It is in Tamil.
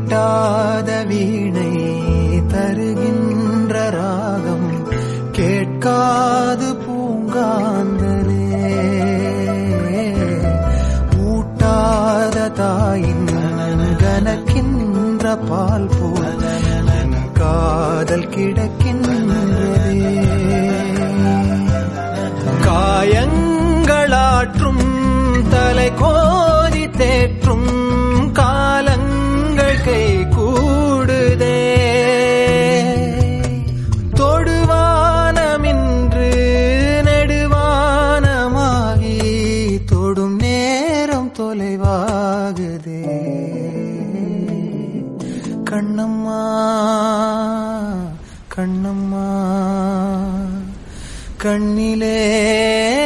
மீட்டாத வீணை தருகின்ற ராகம் கேட்காது பூங்காந்தலே ஊட்டாத தாயின் கனக்கின்ற பால் போல் என் காதல் கிடக்கின்றதே காயங்களாற்றும் தலை கோதி தேற்றும் காலங்கள் கை கூடுதே தொடுவானமின்று நெடுவானமாகி தொடும் நேரம் தொலைவாகுதே கண்ணம்மா கண்ணம்மா கண்ணிலே